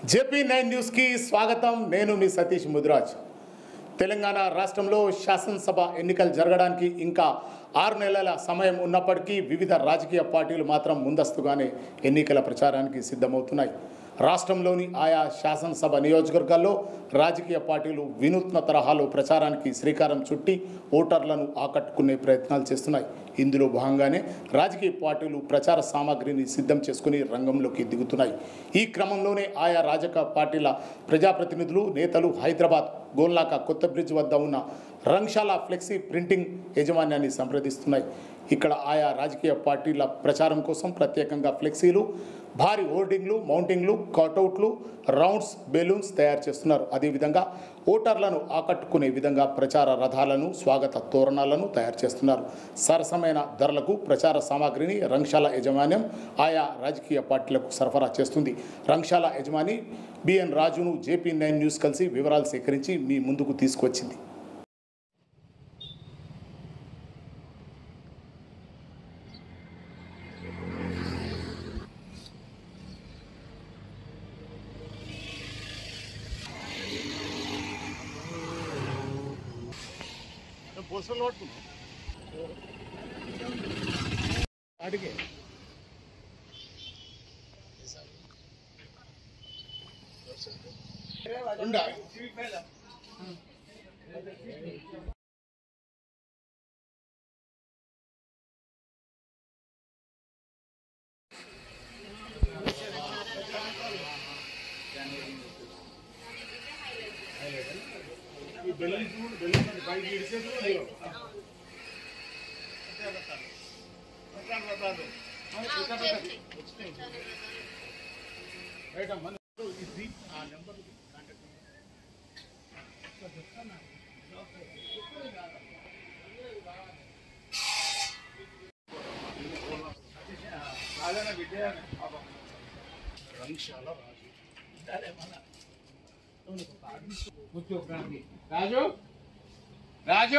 JP nine న్యూస్కి స్వాగతం నేను మీ సతీష్ ముదిరాజ్ తెలంగాణ రాష్ట్రంలో శాసనసభ ఎన్నికలు జరగడానికి ఇంకా ఆరు నెలల సమయం ఉన్నప్పటికీ వివిధ రాజకీయ పార్టీలు మాత్రం ముందస్తుగానే ఎన్నికల ప్రచారానికి సిద్ధమవుతున్నాయి రాష్ట్రంలోని ఆయా శాసనసభ నియోజకవర్గాల్లో రాజకీయ పార్టీలు వినూత్న తరహాలో ప్రచారానికి శ్రీకారం చుట్టి ఓటర్లను ఆకట్టుకునే ప్రయత్నాలు చేస్తున్నాయి ఇందులో భాగంగానే రాజకీయ పార్టీలు ప్రచార సామాగ్రిని సిద్ధం చేసుకుని రంగంలోకి దిగుతున్నాయి ఈ క్రమంలోనే ఆయా రాజకీయ పార్టీల ప్రజాప్రతినిధులు నేతలు హైదరాబాద్ గోల్నాక కొత్త బ్రిడ్జ్ వద్ద ఉన్న రంగశాల ఫ్లెక్సీ ప్రింటింగ్ యాజమాన్యాన్ని సంప్రదిస్తున్నాయి ఇక్కడ ఆయా రాజకీయ పార్టీల ప్రచారం కోసం ప్రత్యేకంగా ఫ్లెక్సీలు భారీ హోర్డింగ్లు మౌంటింగ్లు కటౌట్లు రౌండ్స్ బెలూన్స్ తయారు చేస్తున్నారు అదేవిధంగా ఓటర్లను ఆకట్టుకునే విధంగా ప్రచార రథాలను స్వాగత తోరణాలను తయారు చేస్తున్నారు సరసమైన ధరలకు ప్రచార సామాగ్రిని రంగశాల యజమాన్యం ఆయా రాజకీయ పార్టీలకు సరఫరా చేస్తుంది రంగశాల యజమాని బిఎన్ రాజును జేపీ నైన్ న్యూస్ కలిసి వివరాలు సేకరించి మీ ముందుకు తీసుకొచ్చింది అడిగే ఉండా రాజు రాజు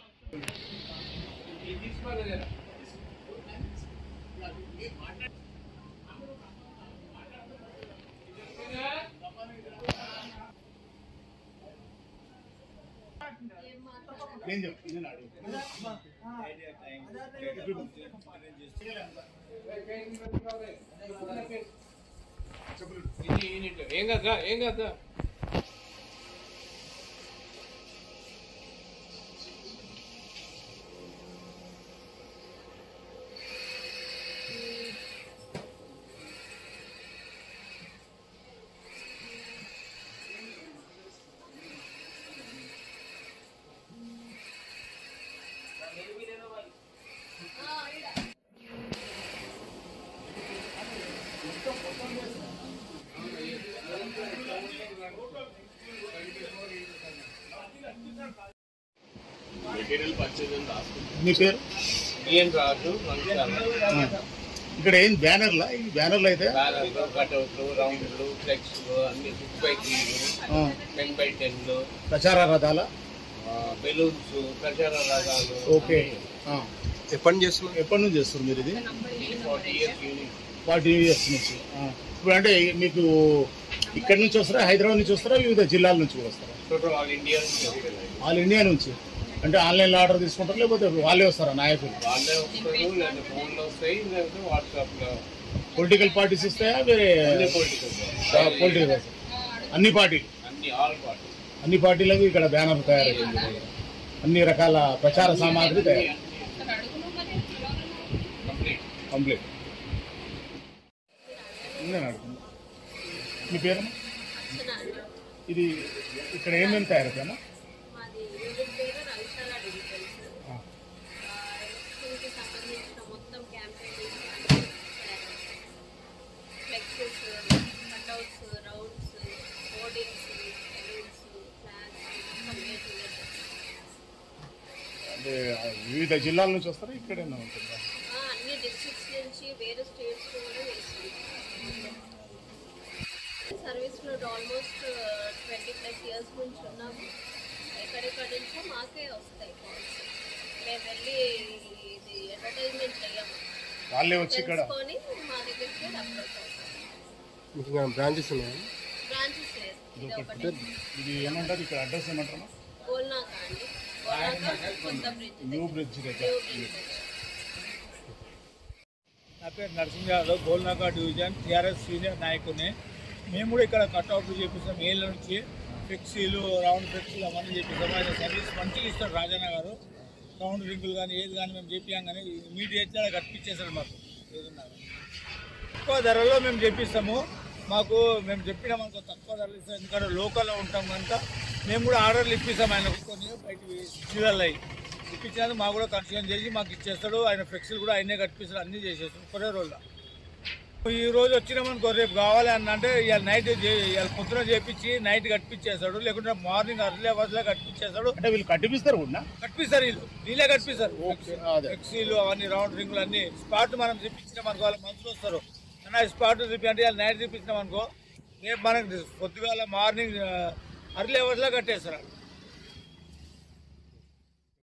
నేను చెప్తాను నేను అడుగు ఏం కదా ఏం కదా మెటీరియల్ పర్చేజ్ అని రాసుకుంటాం మీ పేరు బిఎన్ రాజు రంగాల ఇక్కడ ఏం బ్యానర్లా ఈ బ్యానర్లు అయితే బ్యానర్లు కటౌట్లు రౌండ్లు ఫ్లెక్స్లు అన్ని సిక్స్ బై త్రీలు ఆ, టెన్ బై టెన్లు ప్రచార రథాల బెలూన్స్ ప్రచార రథాలు ఓకే ఆ. ఎప్పటి నుంచి చేస్తున్నారు ఎప్పటి నుంచి చేస్తారు మీరు ఇది forty years unit forty years నుంచి ఆ. ఇప్పుడు అంటే మీకు ఇక్కడ నుంచి వస్తారా హైదరాబాద్ నుంచి వస్తారా వివిధ జిల్లాల నుంచి కూడా వస్తారా టోటల్ ఆల్ ఇండియా నుంచి వస్తాయి. ఆల్ ఇండియా నుంచి అంటే ఆన్లైన్లో ఆర్డర్ తీసుకుంటారు లేకపోతే వాళ్ళే వస్తారా నాయకులు వాళ్ళే వస్తారు లేదా ఫోన్లో వస్తాయి లేకపోతే వాట్సాప్లో పొలిటికల్ పార్టీస్ ఇస్తాయా వేరే అన్ని పొలిటికల్ పొలిటికల్ అన్ని పార్టీలు అన్ని ఆల్ పార్టీ అన్ని పార్టీలకు ఇక్కడ బ్యానర్ తయారైంది అన్ని రకాల ప్రచార సామాగ్రి తయారు కంప్లీట్ కంప్లీట్ నేను అడుగుతున్నా మీ పేరు ఇది ఇక్కడ ఏమేమి తయారవుతాయమ్మా మాది యూనిట్ పేరు రంగశాల డిజిటల్స్ ఆ. ఎలక్షన్కి సంబంధించిన మొత్తం campaigning flexes cutouts rounds hoardings balloons flags మొత్తం ఏ టు జెడ్. అంటే వివిధ జిల్లాల నుంచి వస్తారా ఇక్కడైనా ఉంటుందా ఆ, అన్ని డిస్ట్రిక్ట్స్ నుంచి వేరే స్టేట్స్ కూడా వేస్తుంది సర్వీస్లో ఆల్మోస్ట్ ట్వంటీ ప్లస్ ఇయర్స్ నుంచి ఉన్నాము ఎక్కడెక్కడ నుంచో మాకే వస్తాయి కాల్స్ మేము వెళ్ళి ఇది అడ్వర్టైజ్మెంట్ చేయము వాళ్ళే వచ్చి ఇక్కడ తెలుసుకొని మా దగ్గరికి అప్రోచ్ అవుతాం మీకు ఇంకా బ్రాంచెస్ ఉన్నాయా బ్రాంచెస్ లేదు ఇది ఒకటి ఇది ఏమంటారు ఇక్కడ అడ్రస్ ఏమంటారు గోల్నాక అండి గోల్నాక కొత్త బ్రిడ్జ్ న్యూ బ్రిడ్జ్ దగ్గర న్యూ బ్రిడ్జ్ దగ్గర. నా పేరు Narasimha Yadav Golnaka division TRS senior నాయకుడిని మేము కూడా ఇక్కడ కట్అవుట్లు చేపిస్తాం ఏళ్ళ నుంచి ఫ్లెక్సీలు రౌండ్ ఫ్లెక్సీలు అవన్నీ చేపిస్తాం ఆయన సర్వీస్ మంచిగా ఇస్తాడు రాజన్న గారు రౌండ్ రింగులు కానీ ఏది కానీ మేము చేపియాం కానీ ఇమీడియట్గా కట్టించేస్తాడు మాకు ఏదన్నా కానీ. తక్కువ ధరలో మేము చేపిస్తాము మాకు మేము చెప్పినాం అనుకో తక్కువ ధరలు ఇస్తాం ఎందుకంటే లోకల్లో ఉంటాం కనుక మేము కూడా ఆర్డర్లు ఇప్పిస్తాం ఆయనకు కొన్ని బయటికి సిటీలలో అయ్యి ఇప్పించినందుకు మాకు కూడా కన్సల్ట్ చేసి మాకు ఇచ్చేస్తాడు ఆయన ఫ్లెక్సీలు కూడా ఆయనే కట్టిస్తాడు అన్నీ చేసేస్తాడు కొరే రోజుల్లో ఈ రోజు వచ్చినామనుకో రేపు కావాలి అని అంటే ఇవాళ నైట్ చే- ఇవాళ పొద్దున చేపించి నైట్ కట్టించేస్తాడు లేకుంటే మార్నింగ్ అర్లీ అవర్స్లో కట్టించేస్తాడు అంటే వీళ్ళు కట్టిపిస్తారు కూడా కట్టిస్తారు వీళ్ళు వీళ్ళే కట్టిస్తారు ఓకే, అదే. ఫ్లెక్సీలు అవన్నీ రౌండ్ రింగులు అన్ని స్పాట్ మనం తెప్పించినాం అనుకో వాళ్ళ మనుషులు వస్తారు అన్న స్పాట్ తెప్పి అంటే వాళ్ళు నైట్ తెప్పించినాం అనుకో రేపు మనకి పొద్దుగాల మార్నింగ్ అర్లీ అవర్స్లో కట్టేస్తారు